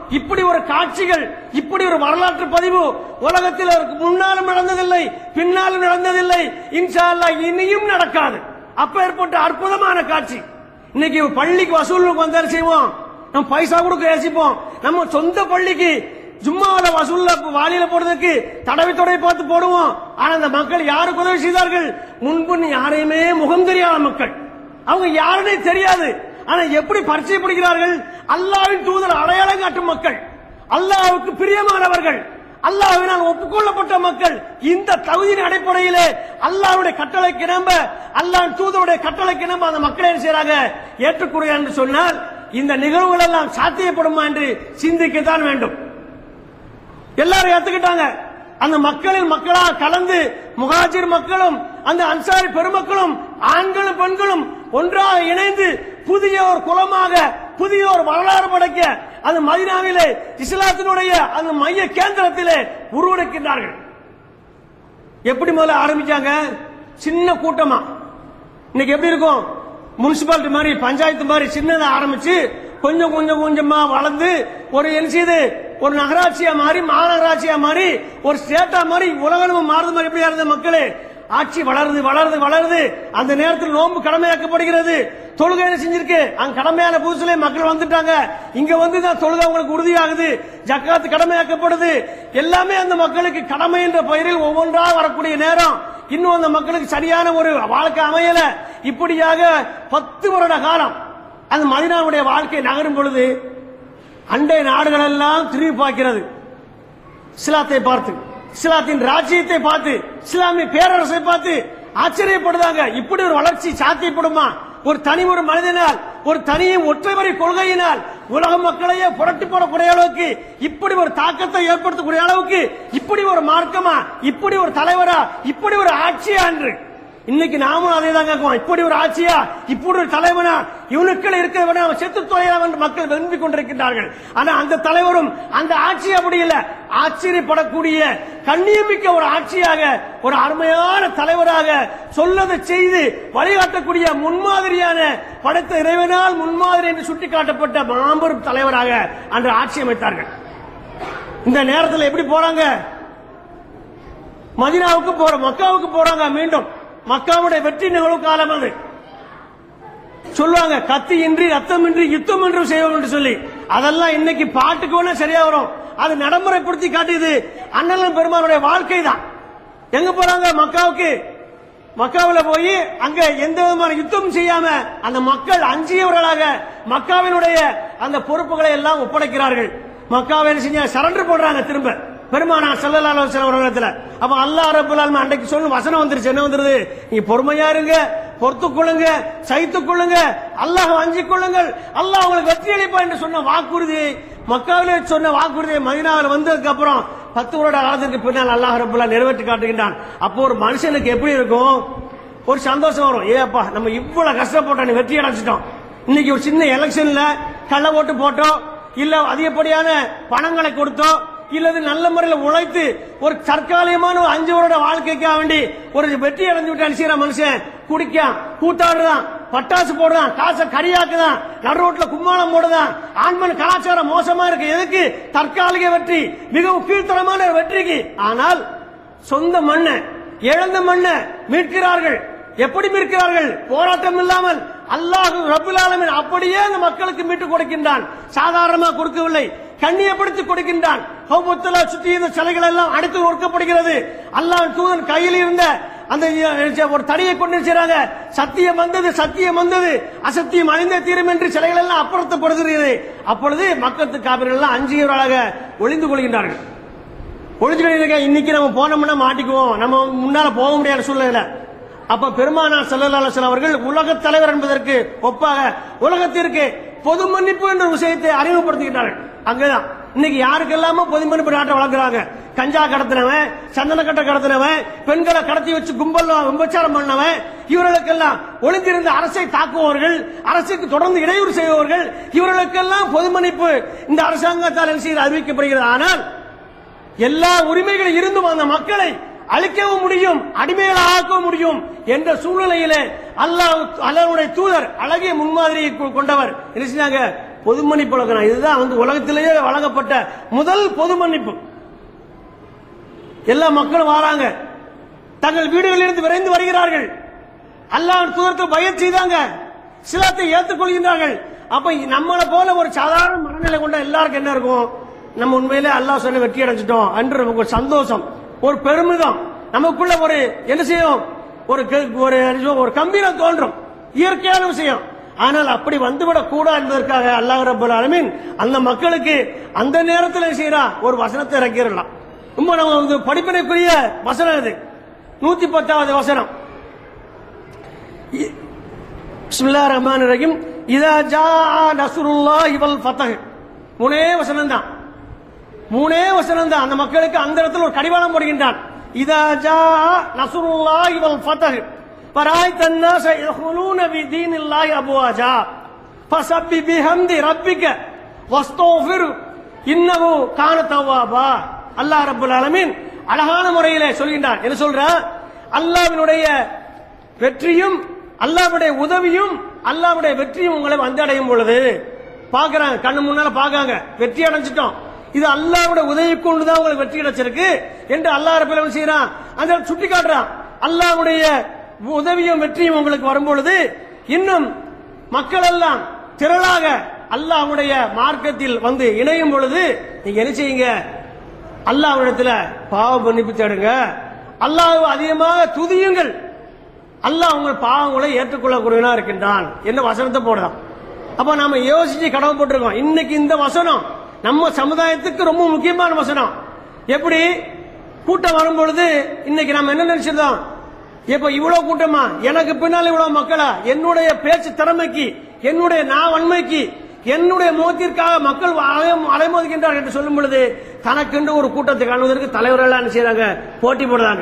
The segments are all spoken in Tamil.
இப்படி ஒரு காட்சிகள் இப்படி ஒரு வரலாற்று பதிவு உலகத்தில் அதற்கு முன்னாலும் நடந்ததில்லை பின்னாலும் நடந்ததில்லை இன்ஷா அல்லாஹ் இனியும் நடக்காது அப்ப ஏற்பட்ட அற்புதமான காட்சி இன்னைக்கு பள்ளிக்கு வசூலுக்கு வந்தாலும் செய்வோம் நம்ம பைசா கொடுக்க யோசிப்போம் நம்ம சொந்த பள்ளிக்கு ஜும்மாவில வசூல்ல வாளியில போடுறதுக்கு தடவை தொடவை பார்த்து போடுவோம் ஆனா அந்த மக்கள் யாருக்கு உதவி செய்தார்கள் முன்பு யாரையுமே முகம் தெரியாத மக்கள் அவங்க யாருன்னே தெரியாது ஆனா எப்படி பரிச்சயப்படுகிறார்கள் அல்லாவின் தூதர் அடையாளம் காட்டும் மக்கள் அல்லாஹ்வுக்கு பிரியமானவர்கள் அல்லாஹ்வினால் ஒப்புக்கொள்ளப்பட்ட மக்கள் இந்த தகுதியின் அடிப்படையிலே அல்லாஹ்வுடைய கட்டளைக்கு நம்ப அல்லாஹ் தூதருடைய கட்டளைக்கு நம்ப அந்த மக்களை என்ன செய்றாங்க ஏற்றுக்கொள்கிறார் என்று சொன்னால் இந்த நிகழ்வுகள் எல்லாம் சாத்தியப்படுமா என்று சிந்திக்கத்தான் வேண்டும் எல்லாரும் ஏத்துக்கிட்டாங்க அந்த மக்களின் மக்களா கலந்து முகாஜிர் மக்களும் அந்த அன்சாரி பெருமக்களும் ஆண்களும் பெண்களும் ஒன்றாக இணைந்து புதிய ஒரு குலமாக புதிய ஒரு வரலாறு படைக்க அந்த மதினாவிலே இஸ்லாத்தினுடைய அந்த மைய கேந்திரத்திலே உருவெடுக்கின்றார்கள் எப்படி முதல்ல ஆரம்பிச்சாங்க சின்ன கூட்டமா இன்னைக்கு எப்படி இருக்கும் முனிசிபாலிட்டி மாதிரி பஞ்சாயத்து மாதிரி சின்னதா ஆரம்பிச்சு கொஞ்சம் கொஞ்சம் கொஞ்சமா வளர்ந்து ஒரு என்ன செய்யுது ஒரு நகராட்சியா மாறி மாநகராட்சியா மாறி ஒரு ஸ்டேட்டா மாதிரி உலகம் மாறுது மாதிரி எப்படி இருந்த மக்களே ஆட்சி வளருது வளருது வளருது அந்த நேரத்தில் நோன்பு கடமையாக்கப்படுகிறது தொழுகை என்ன செஞ்சிருக்கு அங்க கடமையான புதுசுல மக்கள் வந்துட்டாங்க இங்க வந்து தான் தொழுகை அவங்களுக்கு உறுதியாகுது ஜக்காத்து கடமையாக்கப்படுது எல்லாமே அந்த மக்களுக்கு கடமை என்ற பெயரில் ஒவ்வொன்றா வரக்கூடிய நேரம் இன்னும் அந்த மக்களுக்கு சரியான ஒரு வாழ்க்கை அமையல இப்படியாக பத்து வருட காலம் அந்த மதினாவுடைய வாழ்க்கை நகரும் பொழுது அண்டை நாடுகள் எல்லாம் திரும்பி பார்க்கிறது இஸ்லாத்தை பார்த்து இஸ்லாத்தின் ராஜ்யத்தை பார்த்து இஸ்லாமிய பேரரசை பார்த்து ஆச்சரியப்படுதாங்க இப்படி ஒரு வளர்ச்சி சாத்தியப்படுமா ஒரு தனி ஒரு மனிதனால் ஒரு தனியும் ஒற்றைவரை கொள்கையினால் உலக மக்களையே புரட்டி போடக்கூடிய அளவுக்கு இப்படி ஒரு தாக்கத்தை ஏற்படுத்தக்கூடிய அளவுக்கு இப்படி ஒரு மார்க்கமா இப்படி ஒரு தலைவரா இப்படி ஒரு ஆட்சியா என்று இன்னைக்கு நாமும் அதே தான் கேட்குவோம் இப்படி ஒரு ஆட்சியா இப்படி ஒரு தலைவனா இவனுக்கள் இருக்கிறவன அவன் செத்து தொலைலாம் என்று மக்கள் விரும்பிக் கொண்டிருக்கின்றார்கள் ஆனா அந்த தலைவரும் அந்த ஆட்சி அப்படி இல்ல ஆச்சரியப்படக்கூடிய கண்ணியமிக்க ஒரு ஆட்சியாக ஒரு அருமையான தலைவராக சொல்லதை செய்து வழிகாட்டக்கூடிய முன்மாதிரியான படைத்த இறைவனால் முன்மாதிரி என்று சுட்டிக்காட்டப்பட்ட மாபெரும் தலைவராக அன்று ஆட்சி அமைத்தார்கள் இந்த நேரத்தில் எப்படி போறாங்க மதினாவுக்கு போற மக்காவுக்கு போறாங்க மீண்டும் மக்காவுடைய வெற்றி நிகழ்வு காலம் அது சொல்லுவாங்க கத்தி இன்றி ரத்தமின்றி யுத்தம் என்று செய்வோம் என்று சொல்லி அதெல்லாம் இன்னைக்கு பாட்டுக்கு வேணா சரியா வரும் அது நடைமுறைப்படுத்தி காட்டுது அண்ணன் பெருமானுடைய வாழ்க்கை தான் எங்க போறாங்க மக்காவுக்கு மக்காவுல போய் அங்க எந்த விதமான யுத்தம் செய்யாம அந்த மக்கள் அஞ்சியவர்களாக மக்காவினுடைய அந்த பொறுப்புகளை எல்லாம் ஒப்படைக்கிறார்கள் மக்காவை என்ன செஞ்ச சரண்டர் போடுறாங்க திரும்ப பெருமானா செல்லல்லா அவர்களிடத்துல அப்ப அல்லாஹ் ரபுல் ஆலமீன் அன்றைக்கு சொல்லும் வசனம் வந்துருச்சு என்ன வந்துருது நீ பொறுமையா இருங்க பொறுத்துக் கொள்ளுங்க சகித்துக் கொள்ளுங்க அல்லாஹ் அஞ்சிக் கொள்ளுங்கள் அல்லாஹ் உங்களுக்கு வெற்றி அளிப்பா என்று சொன்ன வாக்குறுதி மக்காவிலே சொன்ன வாக்குறுதியை மதினாவில் வந்ததுக்கு அப்புறம் பத்து வருட காலத்திற்கு பின்னால் அல்லாஹ் ரபுல்லா நிறைவேற்றி காட்டுகின்றான் அப்போ ஒரு மனுஷனுக்கு எப்படி இருக்கும் ஒரு சந்தோஷம் வரும் ஏப்பா நம்ம இவ்வளவு கஷ்டப்பட்டோம் நீ வெற்றி அடைச்சிட்டோம் இன்னைக்கு ஒரு சின்ன எலெக்ஷன்ல கள்ள ஓட்டு போட்டோம் இல்ல அதிகப்படியான பணங்களை கொடுத்தோம் இல்லது நல்ல முறையில் உழைத்து ஒரு தற்காலிகமான ஒரு அஞ்சு வருட வாழ்க்கைக்காக வேண்டி ஒரு வெற்றி அடைஞ்சு விட்டு அடிச்சுக்கிற மனுஷன் குடிக்கான் கூத்தாடுறான் பட்டாசு போடுறான் காசை கரியாக்குதான் நடு ரோட்ல கும்மாளம் போடுதான் ஆண்மன் கலாச்சாரம் மோசமா இருக்கு எதுக்கு தற்காலிக வெற்றி மிகவும் கீழ்த்தரமான ஒரு வெற்றிக்கு ஆனால் சொந்த மண்ணை இழந்த மண்ணை மீட்கிறார்கள் எப்படி மீட்கிறார்கள் போராட்டம் இல்லாமல் அல்லாஹ் ரபுல் ஆலமீன் அப்படியே அந்த மக்களுக்கு மீட்டு கொடுக்கின்றான் சாதாரணமா கொடுக்கவில்லை கண்ணியப்படுத்தி கொடுக்கின்றான் ஹவுபுத்தலா சுற்றி இருந்த சிலைகள் எல்லாம் அடுத்து ஒடுக்கப்படுகிறது அல்லாஹ் தூதன் கையில் இருந்த அந்த ஒரு தடியை கொண்டு செய்றாங்க சத்தியம் வந்தது சத்தியம் வந்தது அசத்தியம் அழிந்த தீரும் என்று சிலைகள் எல்லாம் அப்புறத்தப்படுகிறது அப்பொழுது மக்கத்து காவிர்கள் எல்லாம் அஞ்சியவர்களாக ஒளிந்து கொள்கின்றார்கள் ஒளிஞ்சுக்கிட்டு இன்னைக்கு நம்ம போனோம்னா மாட்டிக்குவோம் நம்ம முன்னால போக முடியாத சூழ்நிலை அப்ப பெருமானார் செல்லல்லாசன் அவர்கள் உலக தலைவர் என்பதற்கு ஒப்பாக உலகத்திற்கு பொது மன்னிப்பு என்ற விஷயத்தை அறிமுகப்படுத்துகின்றார்கள் அங்கதான் இன்னைக்கு யாருக்கெல்லாமோ பொது மன்னிப்பு நாட்டை வளர்க்குறாங்க கஞ்சா கடத்தினவன் சந்தன கட்டை கடத்தினவன் பெண்களை கடத்தி வச்சு கும்பல் விபச்சாரம் பண்ணவன் இவர்களுக்கெல்லாம் ஒளிந்திருந்த அரசை தாக்குபவர்கள் அரசுக்கு தொடர்ந்து இடையூறு செய்பவர்கள் இவர்களுக்கெல்லாம் பொது மன்னிப்பு இந்த அரசாங்கத்தால் என்ன செய்து அறிவிக்கப்படுகிறது ஆனால் எல்லா உரிமைகள் இருந்தும் அந்த மக்களை அழிக்கவும் முடியும் அடிமைகளை ஆக்கவும் முடியும் என்ற சூழ்நிலையிலே அல்லாஹ் அல்லாஹ்வுடைய தூதர் அழகிய முன்மாதிரியை கொ- கொண்டவர் என்ன செஞ்சாங்க பொது மன்னிப்பு வழங்கணும் இதுதான் வந்து உலகத்திலேயே வழங்கப்பட்ட முதல் பொது மன்னிப்பு எல்லா மக்களும் வராங்க தங்கள் வீடுகளிலிருந்து விரைந்து வருகிறார்கள் அல்லாஹ் தூதரத்தை பயன் செய்தாங்க சிலத்தை ஏற்றுக்கொள்கின்றார்கள் அப்ப நம்மளை போல ஒரு சாதாரண மனநிலை கொண்ட எல்லாருக்கும் என்ன இருக்கும் நம்ம உண்மையிலே அல்லாஹ் சொன்ன வெற்றி அடைஞ்சிட்டோம் என்று நமக்கு ஒரு சந்தோஷம் ஒரு பெருமிதம் நமக்குள்ள ஒரு என்ன செய்யும் ஒரு க- ஒரு என்ன சொல்றது, ஒரு கம்பீரம் தோன்றும் இயற்கையான விஷயம் ஆனால் அப்படி வந்துவிடக் கூடாது என்பதற்காக அல்லாஹ் ரப்பல் ஆலமீன் அந்த மக்களுக்கு அந்த நேரத்தில் என்ன செய்யறான் ஒரு வசனத்தை இறக்கிடலாம் ரொம்ப நம்ம வந்து படிப்பினைக்குரிய வசனம் இது நூத்தி பத்தாவது வசனம் பிஸ்மில்லா ரஹ்மான் ரஹீம் இதா ஜா நஸ்ருல்லாஹி வல் ஃபத்ஹ் மூணே வசனம் தான் மூணே வசனம் தான் அந்த மக்களுக்கு அந்த இடத்துல ஒரு கடிவாளம் போடுகின்றான் இதா ஜா நஸ்ருல்லாஹி வல் ஃபத்ஹ் فرايت الناس يدخلون في دين الله ابواجا فسبح بحمد ربك واستغفر انه كان توابا அல்லாஹ் ரப்பல் ஆலமீன் அழகான முறையிலே சொல்கின்றான் என்ன சொல்ற அல்லாஹ்வினுடைய வெற்றியும் அல்லாஹ்வுடைய உதவியும் அல்லாஹ்வுடைய வெற்றியும் உங்களை வந்தடையும் பொழுது பாக்குறாங்க கண்ணு முன்னால பாக்காங்க வெற்றி அடைஞ்சிட்டோம் இது அல்லாஹ்வுடைய உதவி கொண்டு தான் உங்களுக்கு வெற்றி கிடைச்சிருக்கு என்று அல்லாஹ் ரப்பல் ஆலமீன் செய்யறான் அந்த சுட்டி காட்டுறான் அல்லாஹ்வுடைய உதவியும் வெற்றியும் உங்களுக்கு வரும்பொழுது இன்னும் மக்கள் எல்லாம் திரளாக அல்லாஹ்வுடைய மார்க்கத்தில் வந்து இணையும் பொழுது நீங்க என்ன செய்யுங்க அல்லாஹ்விடத்துல பாவ மன்னிப்பு தேடுங்க அல்லாஹ் அதிகமாக துதியுங்கள் அல்லாஹ் உங்கள் பாவங்களை ஏற்றுக்கொள்ளக்கூடியவனா இருக்கின்றான் என்ன வசனத்தை போடுறான் அப்ப நாம யோசிச்சு கடமைப்பட்டிருக்கோம் இன்னைக்கு இந்த வசனம் நம்ம சமுதாயத்துக்கு ரொம்ப முக்கியமான வசனம் எப்படி கூட்டம் வரும் பொழுது இன்னைக்கு நம்ம என்ன நினைச்சிருந்தோம் இப்ப இவ்வளவு கூட்டமா எனக்கு பின்னால் இவ்வளவு மக்களா என்னுடைய பேச்சு திறமைக்கு என்னுடைய நான் வன்மைக்கு என்னுடைய முகத்திற்காக மக்கள் அலைமோ- அலைமோதுகின்றார் என்று சொல்லும் பொழுது தனக்கென்று ஒரு கூட்டத்தை காணுவதற்கு தலைவர்கள் என்ன செய்றாங்க போட்டி போடுறாங்க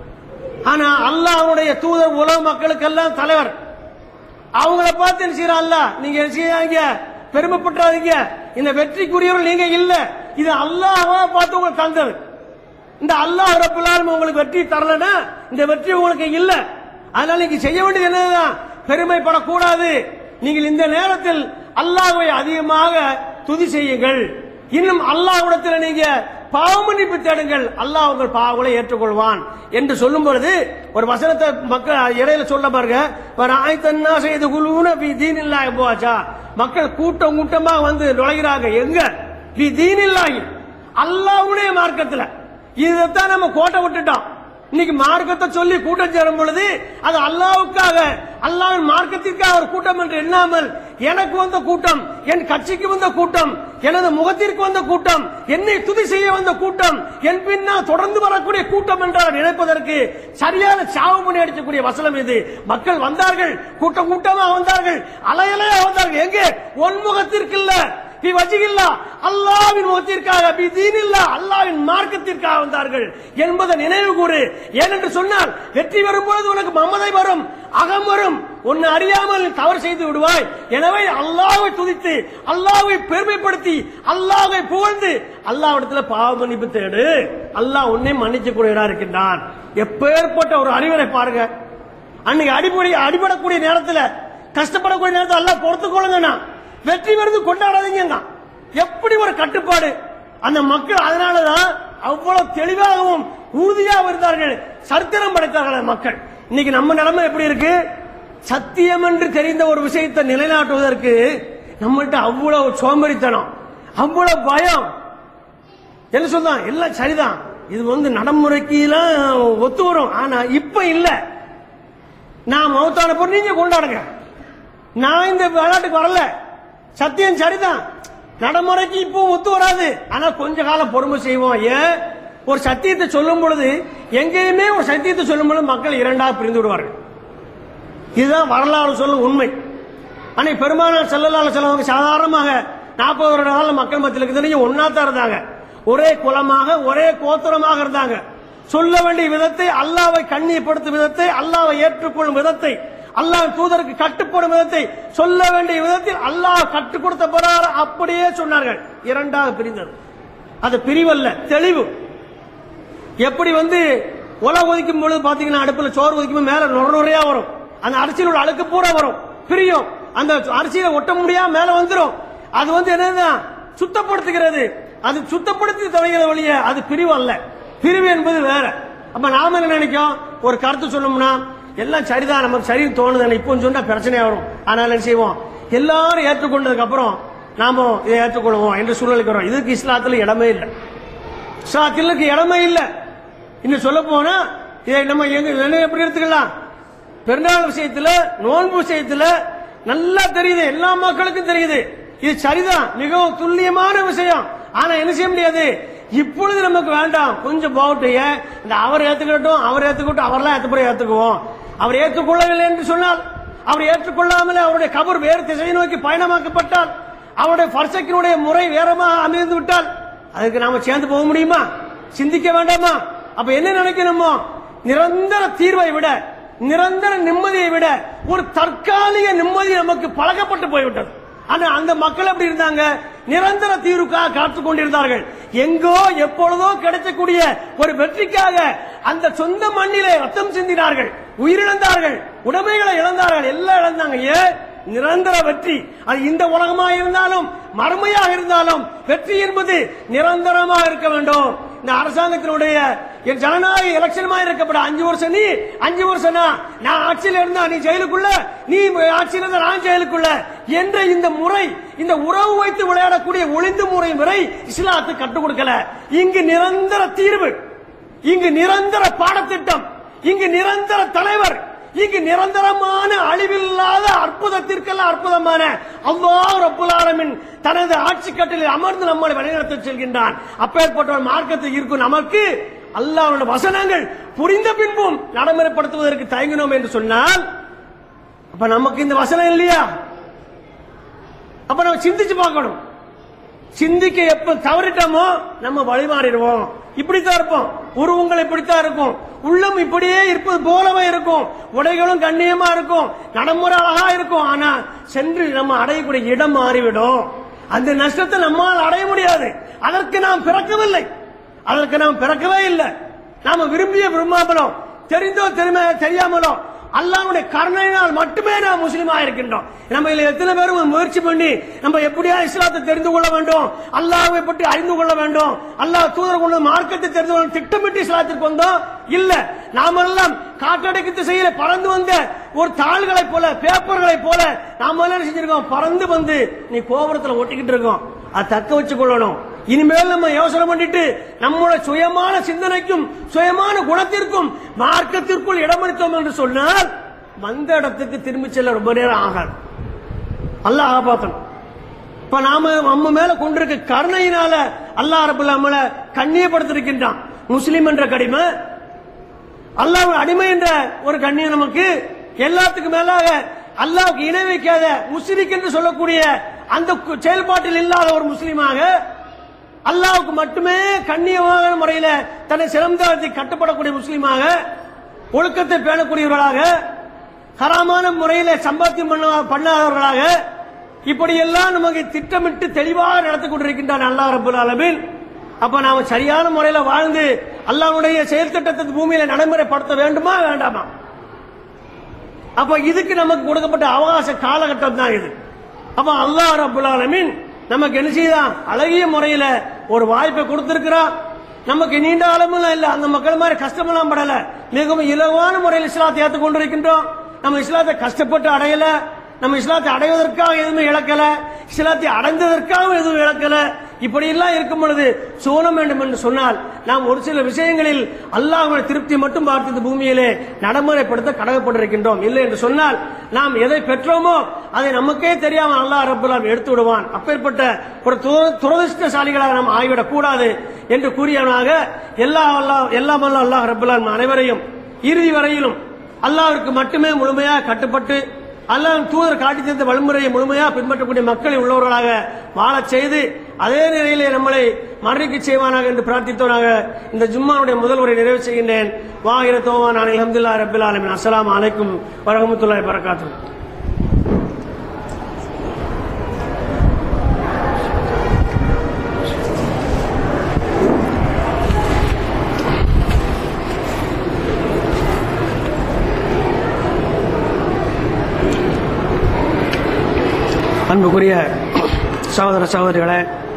ஆனா அல்லாஹ்வுடைய தூதர் உலக மக்களுக்கெல்லாம் தலைவர் அவங்கள பார்த்து என்ன செய்யறான் அல்லாஹ் நீங்க என்ன செய்யாங்க பெருமைப்பட்டாதீங்க இந்த வெற்றிக்குரியவர்கள் நீங்க இல்ல இது அல்லாஹ்வா பார்த்து உங்களுக்கு தந்தது இந்த அல்லாஹ் ரப்பல் ஆலமீன் உங்களுக்கு வெற்றி தரலனா இந்த வெற்றி உங்களுக்கு இல்ல அதனால நீங்க செய்ய வேண்டியது என்னதுதான் பெருமைப்படக்கூடாது நீங்கள் இந்த நேரத்தில் அல்லாஹ்வை அதிகமாக துதி செய்யுங்கள் இன்னும் அல்லாஹ்விடத்தில் நீங்க பாவ மன்னிப்பு தேடுங்கள் அல்லாஹ் உங்கள் பாவங்களை ஏற்றுக்கொள்வான் என்று சொல்லும் பொழுது ஒரு வசனத்தை மக்கள் இடையில சொல்ல பாருங்க ஆய்த்தன்னா செய்து குழுவுன பி தீனில்லாஹி போச்சா மக்கள் கூட்டம் கூட்டமா வந்து நுழைகிறாங்க எங்க பி தீனில்லாஹி அல்லாஹ்வுடைய மார்க்கத்துல இதைத்தான் நம்ம கோட்டை விட்டுட்டோம் இன்னைக்கு மார்க்கத்தை சொல்லி கூட்டம் சேரும் பொழுது அது அல்லாவுக்காக அல்லாவின் மார்க்கத்திற்காக ஒரு கூட்டம் என்று எண்ணாமல் எனக்கு வந்த கூட்டம் என் கட்சிக்கு வந்த கூட்டம் எனது முகத்திற்கு வந்த கூட்டம் என்னை துதி செய்ய வந்த கூட்டம் என் பின்னால் தொடர்ந்து வரக்கூடிய கூட்டம் என்றால் நினைப்பதற்கு சரியான சாவு மணி அடிக்கக்கூடிய வசனம் இது மக்கள் வந்தார்கள் கூட்டம் கூட்டமா வந்தார்கள் அலையலையா வந்தார்கள் எங்கே ஒன் முகத்திற்கு இல்ல பி வஜிகில்லா அல்லாவின் முகத்திற்காக பி தீனில்லா அல்லாவின் மார்க்கத்திற்காக வந்தார்கள் என்பதை நினைவு கூறு ஏனென்று சொன்னால் வெற்றி வரும்பொழுது உனக்கு மமதை வரும் அகம் வரும் உன்னை அறியாமல் நீ தவறு செய்து விடுவாய் எனவே அல்லாஹ்வை துதித்து அல்லாஹ்வை பெருமைப்படுத்தி அல்லாஹ்வை புகழ்ந்து அல்லாஹ்விடத்துல பாவ மன்னிப்பு தேடு அல்லாஹ் உன்னை மன்னிக்க கூடியவரா இருக்கின்றான் எப்பேற்பட்ட ஒரு அறிவுரை பாருங்க அன்னைக்கு அடிப்படை அடிபடக்கூடிய நேரத்துல கஷ்டப்படக்கூடிய நேரத்தில் அல்லாஹ் பொறுத்துக்கொள்ளுங்கண்ணா வெற்றி விருது கொண்டாடாதீங்க எப்படி ஒரு கட்டுப்பாடு அந்த மக்கள் அதனாலதான் அவ்வளவு தெளிவாகவும் உறுதியாக இருந்தார்கள் சரித்திரம் படைத்தார்கள் அந்த மக்கள் இன்னைக்கு நம்ம நிலைமை எப்படி இருக்கு சத்தியம் என்று தெரிந்த ஒரு விஷயத்தை நிலைநாட்டுவதற்கு நம்மள்ட்ட அவ்வளவு சோம்பேறித்தனம் அவ்வளவு பயம் என்ன சொல்றான் எல்லாம் சரிதான் இது வந்து நடைமுறைக்கு எல்லாம் ஒத்து வரும் ஆனா இப்ப இல்ல நான் மௌத்தான பொருள் நீங்க கொண்டாடுங்க நான் இந்த விளையாட்டுக்கு வரல சத்தியம் சரிதான் நடைமுறைக்கு இப்போ ஒத்து வராது ஆனா கொஞ்ச காலம் பொறுமை செய்வோம் ஏன் ஒரு சத்தியத்தை சொல்லும் பொழுது எங்கேயுமே ஒரு சத்தியத்தை சொல்லும் பொழுது மக்கள் இரண்டாக பிரிந்து விடுவார்கள் இதுதான் வரலாறு சொல்லும் உண்மை அன்னை பெருமானார் செல்லலால செல்லவங்க சாதாரணமாக நாற்பது வருட காலம் மக்கள் மத்தியில் இருக்கிறது ஒன்னா தான் இருந்தாங்க ஒரே குலமாக ஒரே கோத்திரமாக இருந்தாங்க சொல்ல வேண்டிய விதத்தை அல்லாவை கண்ணியப்படுத்தும் விதத்தை அல்லாவை ஏற்றுக்கொள்ளும் விதத்தை அல்லாஹ் தூதருக்கு கட்டுப்படும் விதத்தை சொல்ல வேண்டிய விதத்தில் அல்லாஹ் கற்றுக் கொடுத்த பிரகாரம் அப்படியே சொன்னார்கள் இரண்டாக பிரிந்தது அது பிரிவல்ல தெளிவு எப்படி வந்து உலை ஒதிக்கும் பொழுது பாத்தீங்கன்னா அடுப்புல சோறு ஒதிக்கும் போது மேல நுர நுறையா வரும் அந்த அரிசியில் உள்ள அழுக்கு பூரா வரும் பிரியும் அந்த அரிசியில ஒட்ட முடியாம மேல வந்துரும் அது வந்து என்னன்னா சுத்தப்படுத்துகிறது அது சுத்தப்படுத்தி தவைகிற வழிய அது பிரிவு அல்ல பிரிவு என்பது வேற அப்ப நாம என்ன நினைக்கும் ஒரு கருத்து சொன்னோம்னா எல்லாம் சரிதான் நமக்கு சரின்னு தோணுது இப்போ சொன்னா பிரச்சனையா வரும் அதனால என்ன செய்வோம் எல்லாரும் ஏற்றுக்கொண்டதுக்கு அப்புறம் நாம இதை ஏற்றுக்கொள்வோம் என்ற சூழ்நிலைக்கு வரும் இதுக்கு இஸ்லாத்துல இடமே இல்லை இஸ்லாத்திலுக்கு இடமே இல்லை இன்னும் சொல்ல போனா இதை நம்ம எங்க என்ன எப்படி எடுத்துக்கலாம் பெருநாள் விஷயத்துல நோன்பு விஷயத்துல நல்லா தெரியுது எல்லா மக்களுக்கும் தெரியுது இது சரிதான் மிகவும் துல்லியமான விஷயம் ஆனா என்ன செய்ய முடியாது இப்பொழுது நமக்கு வேண்டாம் கொஞ்சம் போகட்டும் ஏன் இந்த அவர் ஏத்துக்கட்டும் அவர் ஏத்துக்கட்டும் அவரெல்லாம் ஏத்துப்பட ஏத்துக்குவோம் அவர் ஏற்றுக்கொள்ளவில்லை என்று சொன்னால் அவர் ஏற்றுக்கொள்ளாமல் அவருடைய கபர் வேறு திசையை நோக்கி பயணமாக்கப்பட்டால் அவருடைய பர்சக்கினுடைய முறை வேறமாக அமைந்து விட்டால் அதுக்கு நாம சேர்ந்து போக முடியுமா சிந்திக்க வேண்டாமா அப்ப என்ன நினைக்கணுமோ நிரந்தர தீர்வை விட நிரந்தர நிம்மதியை விட ஒரு தற்காலிக நிம்மதி நமக்கு பழக்கப்பட்டு போய்விட்டது ஆனா அந்த மக்கள் எப்படி இருந்தாங்க நிரந்தர தீர்வுக்காக காத்துக் கொண்டிருந்தார்கள் எங்கோ எப்பொழுதோ கிடைக்கக்கூடிய ஒரு வெற்றிக்காக அந்த சொந்த மண்ணிலே ரத்தம் சிந்தினார்கள் உயிரிழந்தார்கள் உடைமைகளை இழந்தார்கள் எல்லாம் இழந்தாங்க ஏன் நிரந்தர வெற்றி அது இந்த உலகமாக இருந்தாலும் மறுமையாக இருந்தாலும் வெற்றி என்பது நிரந்தரமாக இருக்க வேண்டும் இந்த அரசாங்கத்தினுடைய என் ஜனநாயக எலெக்ஷன் இருக்கப்பட அஞ்சு வருஷம் நீ அஞ்சு வருஷம் நான் நான் ஆட்சியில் இருந்தா நீ ஜெயிலுக்குள்ள நீ ஆட்சியில் இருந்தா நான் ஜெயிலுக்குள்ள என்ற இந்த முறை இந்த உறவு வைத்து விளையாடக்கூடிய ஒளிந்து முறை முறை இஸ்லாத்து கற்றுக் கொடுக்கல இங்கு நிரந்தர தீர்வு இங்கு நிரந்தர பாடத்திட்டம் இங்கு நிரந்தர தலைவர் இங்கு நிரந்தரமான அழிவில்லாத அற்புதத்திற்கெல்லாம் அற்புதமான அல்லாஹ் ரப்புல் ஆலமீன் தனது ஆட்சி கட்டிலில் அமர்ந்து நம்மளை வழிநடத்தி செல்கின்றான் அப்பேற்பட்ட ஒரு மார்க்கத்தில் இருக்கும் நமக்கு அல்லாஹ்வுடைய வசனங்கள் புரிந்த பின்பும் நடைமுறைப்படுத்துவதற்கு தயங்கினோம் என்று சொன்னால் அப்ப நமக்கு இந்த வசனம் இல்லையா அப்ப நம்ம சிந்திச்சு பார்க்கணும் சிந்திக்க எப்ப தவறிட்டோமோ நம்ம வழிமாறிடுவோம் இப்படித்தான் இருப்போம் உருவங்கள் இப்படித்தான் இருக்கும் உள்ளம் இப்படியே இருப்பது போலவே இருக்கும் உடைகளும் கண்ணியமா இருக்கும் நடைமுறை அழகா இருக்கும் ஆனா சென்று நம்ம அடையக்கூடிய இடம் மாறிவிடும் அந்த நஷ்டத்தை நம்மால் அடைய முடியாது அதற்கு நாம் பிறக்கவில்லை அதற்கு நாம் பிறக்கவே இல்லை நாம விரும்பிய விரும்பாமலோ தெரிந்தோ தெரியுமா தெரியாமலோ அல்லாஹ்வுடைய கருணையினால் மட்டுமே நாம் முஸ்லீமா இருக்கின்றோம் நம்ம இதுல எத்தனை பேரும் முயற்சி பண்ணி நம்ம எப்படியா இஸ்லாத்தை தெரிந்து கொள்ள வேண்டும் அல்லாஹ்வை பற்றி அறிந்து கொள்ள வேண்டும் அல்லாஹ் தூதர் கொண்டு மார்க்கத்தை தெரிந்து கொள்ள திட்டமிட்டு இஸ்லாத்திற்கு வந்தோம் இல்ல நாமெல்லாம் காற்றடைக்கு திசையில பறந்து வந்த ஒரு தாள்களை போல பேப்பர்களை போல நாம எல்லாம் என்ன செஞ்சிருக்கோம் பறந்து வந்து நீ கோபுரத்துல ஒட்டிக்கிட்டு இருக்கோம் அதை தக்க வச்சு கொள்ளணும் இனிமேல் நம்ம யோசனை பண்ணிட்டு நம்மளோட சுயமான சிந்தனைக்கும் சுயமான குணத்திற்கும் மார்க்கத்திற்குள் இடமளித்தோம் என்று சொன்னால் வந்த இடத்துக்கு திரும்பி செல்ல ரொம்ப நேரம் ஆகாது அல்லாஹ் காப்பாத்தணும் இப்ப நாம நம்ம மேல கொண்டிருக்க கருணையினால அல்லாஹ் ரபுல்ல நம்மளை கண்ணியப்படுத்திருக்கின்றான் முஸ்லிம் என்ற கடிமை அல்லாஹ் அடிமை என்ற ஒரு கண்ணியம் நமக்கு எல்லாத்துக்கும் மேலாக அல்லாஹ்வுக்கு இணை வைக்காத முஸ்லிக் என்று சொல்லக்கூடிய அந்த கு- செயல்பாட்டில் இல்லாத ஒரு முஸ்லீமாக அல்லாஹ்வுக்கு மட்டுமே கண்ணியமான முறையில தன்னை சிறந்தாழ்த்தி கட்டுப்படக்கூடிய முஸ்லீமாக ஒழுக்கத்தை பேணக்கூடியவர்களாக ஹராமான முறையில சம்பாத்தியம் பண்ண பண்ணாதவர்களாக இப்படியெல்லாம் நமக்கு திட்டமிட்டு தெளிவாக நடத்தி கொண்டிருக்கின்றான் அல்லாஹ் ரபுல் ஆலமீன் அப்ப நாம சரியான முறையில வாழ்ந்து அல்லாஹ்வுடைய செயல் திட்டத்தை பூமியில நடைமுறைப்படுத்த வேண்டுமா வேண்டாமா அப்ப இதுக்கு நமக்கு கொடுக்கப்பட்ட அவகாச காலகட்டம் தான் இது அப்ப அல்லாஹ் ரபுல் ஆலமீன் நமக்கு என்ன செய்தான் அழகிய முறையில ஒரு வாய்ப்பை கொடுத்திருக்கிறான் நமக்கு நீண்ட காலமெல்லாம் இல்ல அந்த மக்கள் மாதிரி கஷ்டமெல்லாம் படல மிகவும் இலவான முறையில் இஸ்லாத்தை ஏற்றுக் கொண்டிருக்கின்றோம் நம்ம இஸ்லாத்தை கஷ்டப்பட்டு அடையல நம்ம இஸ்லாத்தை அடைவதற்காக எதுவுமே இழக்கல இஸ்லாத்தை அடைந்ததற்காக எதுவும் இழக்கல இப்படி எல்லாம் இருக்கும் பொழுது சோனம் வேண்டும் என்று சொன்னால் நாம் ஒரு சில விஷயங்களில் அல்லாஹ்வுடைய திருப்தி மட்டும் பார்த்து இந்த பூமியிலே நடைமுறைப்படுத்த கடமைப்பட்டிருக்கின்றோம் இல்லை என்று சொன்னால் நாம் எதை பெற்றோமோ அதை நமக்கே தெரியாம அல்லாஹ் ரப்புல்லாம் எடுத்து விடுவான் அப்பேற்பட்ட ஒரு துர- துரதிர்ஷ்டசாலிகளாக நாம் ஆகிவிடக் கூடாது என்று கூறியவனாக எல்லா அல்லாஹ் எல்லாம் அல்ல அல்லாஹ் ரப்புல்லாம் அனைவரையும் இறுதி வரையிலும் அல்லாஹ்விற்கு மட்டுமே முழுமையாக கட்டுப்பட்டு அல்லாஹ் தூதர் காட்டி தந்த வழிமுறையை முழுமையாக பின்பற்றக்கூடிய மக்களை உள்ளவர்களாக வாழச் செய்து அதே நிலையிலே நம்மளை மரணிக்க செய்வானாக என்று பிரார்த்தித்தவனாக இந்த ஜும்மாவுடைய முதல் உரை நிறைவு செய்கின்றேன் வாகிர தோவான் அலமதுல்லா ரபில் ஆலமின் அஸ்ஸலாமு அலைக்கும் வரஹமத்துல்லாஹி வரகாத்துஹு அன்புக்குரிய சகோதர சகோதரிகளே